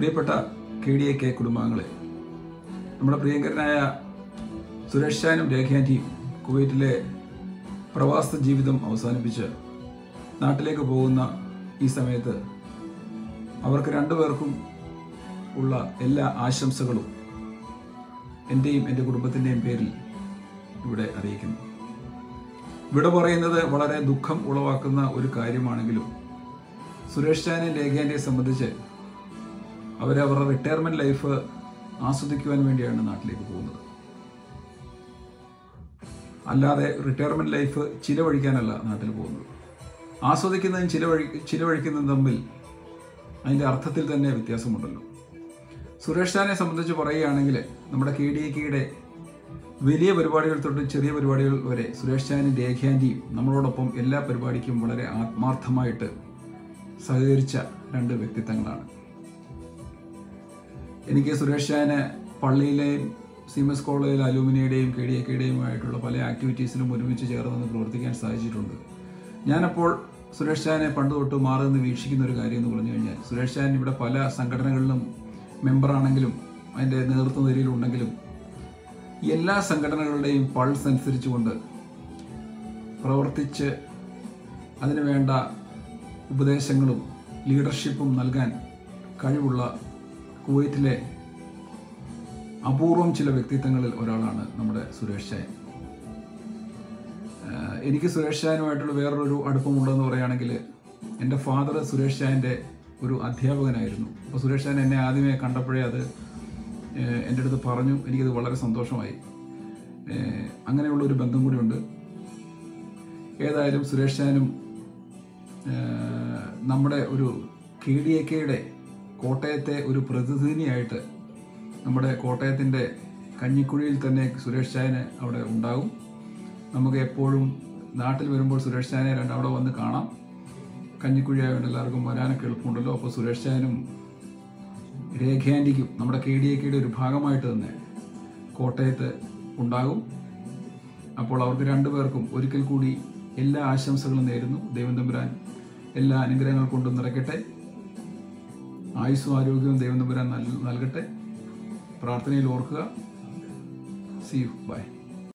പ്രിയപ്പെട്ട K D A K കുടുംബാംഗങ്ങളെ നമ്മുടെ പ്രിയങ്കരനായ സുരേഷ് ഷാനും രേഖാൻറ്റിയും കുവൈറ്റിലെ പ്രവാസ ജീവിതം അവസാനിപ്പിച്ച് നാട്ടിലേക്ക് പോകുന്ന ഈ സമയത്ത് അവർക്ക് രണ്ടുപേർക്കും ഉള്ള എല്ലാ ആശംസകളും എൻ്റെയും എൻ്റെ കുടുംബത്തിൻ്റെയും പേരിൽ ഇവിടെ അറിയിക്കുന്നു ഇവിടെ പറയുന്നത് വളരെ ദുഃഖം ഉളവാക്കുന്ന ഒരു കാര്യമാണെങ്കിലും സുരേഷ് ഷാനെ ലേഖാനെ സംബന്ധിച്ച് അവർ അവരുടെ റിട്ടയർമെന്റ് ലൈഫ് ആസ്വദിക്കുവാൻ വേണ്ടിയാണ് നാട്ടിലേക്ക് പോകുന്നത് അല്ലാതെ റിട്ടയർമെന്റ് ലൈഫ് ചിലവഴിക്കാനല്ല നാട്ടിൽ പോകുന്നത് ആസ്വദിക്കുന്നതും ചിലവഴി ചിലവഴിക്കുന്നതും തമ്മിൽ അതിൻ്റെ അർത്ഥത്തിൽ തന്നെ വ്യത്യാസമുണ്ടല്ലോ സുരേഷ് ഷാനെ സംബന്ധിച്ച് പറയുകയാണെങ്കിൽ നമ്മുടെ കെ ഡി കെയുടെ വലിയ പരിപാടികൾ തൊട്ട് ചെറിയ പരിപാടികൾ വരെ സുരേഷ് ഷാനും രേഖാൻ്റെയും നമ്മളോടൊപ്പം എല്ലാ പരിപാടിക്കും വളരെ ആത്മാർത്ഥമായിട്ട് സഹകരിച്ച രണ്ട് വ്യക്തിത്വങ്ങളാണ് എനിക്ക് സുരേഷ് ഷാന് പള്ളിയിലെയും സി എം എസ് കോളേജിലെ അലൂമിനിയുടെയും കെ ഡി എ ആയിട്ടുള്ള പല ആക്ടിവിറ്റീസിലും ഒരുമിച്ച് ചേർന്ന് പ്രവർത്തിക്കാൻ സാധിച്ചിട്ടുണ്ട് ഞാനപ്പോൾ സുരേഷ് ഷാനെ പണ്ട് തൊട്ട് മാറി നിന്ന് വീക്ഷിക്കുന്ന ഒരു കാര്യം എന്ന് പറഞ്ഞു കഴിഞ്ഞാൽ സുരേഷ് ഷാൻ ഇവിടെ പല സംഘടനകളിലും മെമ്പറാണെങ്കിലും അതിൻ്റെ നേതൃത്വ നിരയിലുണ്ടെങ്കിലും എല്ലാ സംഘടനകളുടെയും പൾസ് അനുസരിച്ചുകൊണ്ട് പ്രവർത്തിച്ച് അതിനു വേണ്ട ഉപദേശങ്ങളും ലീഡർഷിപ്പും നൽകാൻ കഴിവുള്ള കുവൈറ്റിലെ അപൂർവം ചില വ്യക്തിത്വങ്ങളിൽ ഒരാളാണ് നമ്മുടെ സുരേഷ് ഷാൻ ആഹ് എനിക്ക് സുരേഷ് ഷാനുമായിട്ടുള്ള വേറൊരു അടുപ്പമുണ്ടെന്ന് പറയുകയാണെങ്കിൽ എൻ്റെ ഫാദർ സുരേഷ് ഷാൻ്റെ ഒരു അധ്യാപകനായിരുന്നു അപ്പോൾ സുരേഷ് ഷാൻ എന്നെ ആദ്യമേ കണ്ടപ്പോഴേ അത് ഏഹ് എൻ്റെ അടുത്ത് പറഞ്ഞു എനിക്കത് വളരെ സന്തോഷമായി ഏഹ് അങ്ങനെയുള്ള ഒരു ബന്ധം കൂടിയുണ്ട് ഏതായാലും സുരേഷ് ഷാനും ഏഹ് നമ്മുടെ ഒരു കെ ഡി എ കെയുടെ കോട്ടയത്തെ ഒരു പ്രതിനിധിയായിട്ട് നമ്മുടെ കോട്ടയത്തിൻ്റെ കഞ്ഞിക്കുഴിയിൽ തന്നെ സുരേഷ് ഷാന് അവിടെ ഉണ്ടാകും നമുക്ക് എപ്പോഴും നാട്ടിൽ വരുമ്പോൾ സുരേഷ് ഷാനെ രണ്ട് അവിടെ വന്ന് കാണാം കഞ്ഞിക്കുഴി ആയതുകൊണ്ട് എല്ലാവർക്കും വരാനൊക്കെ എളുപ്പമുണ്ടല്ലോ അപ്പോൾ സുരേഷ് ഷാനും രേഖാൻറ്റിക്കും നമ്മുടെ കെ ഡി എ കെയുടെ ഒരു ഭാഗമായിട്ട് തന്നെ കോട്ടയത്ത് ഉണ്ടാകും അപ്പോൾ അവർക്ക് രണ്ടുപേർക്കും ഒരിക്കൽ കൂടി എല്ലാ ആശംസകളും നേരുന്നു ദൈവം തമ്പുരാൻ എല്ലാ അനുഗ്രഹങ്ങൾ കൊണ്ടും നിറയ്ക്കട്ടെ ആയുസ്സും ആരോഗ്യവും ദൈവം തമ്പുരാൻ നൽ- നൽകട്ടെ പ്രാർത്ഥനയിൽ ഓർക്കുക സി യു ബൈ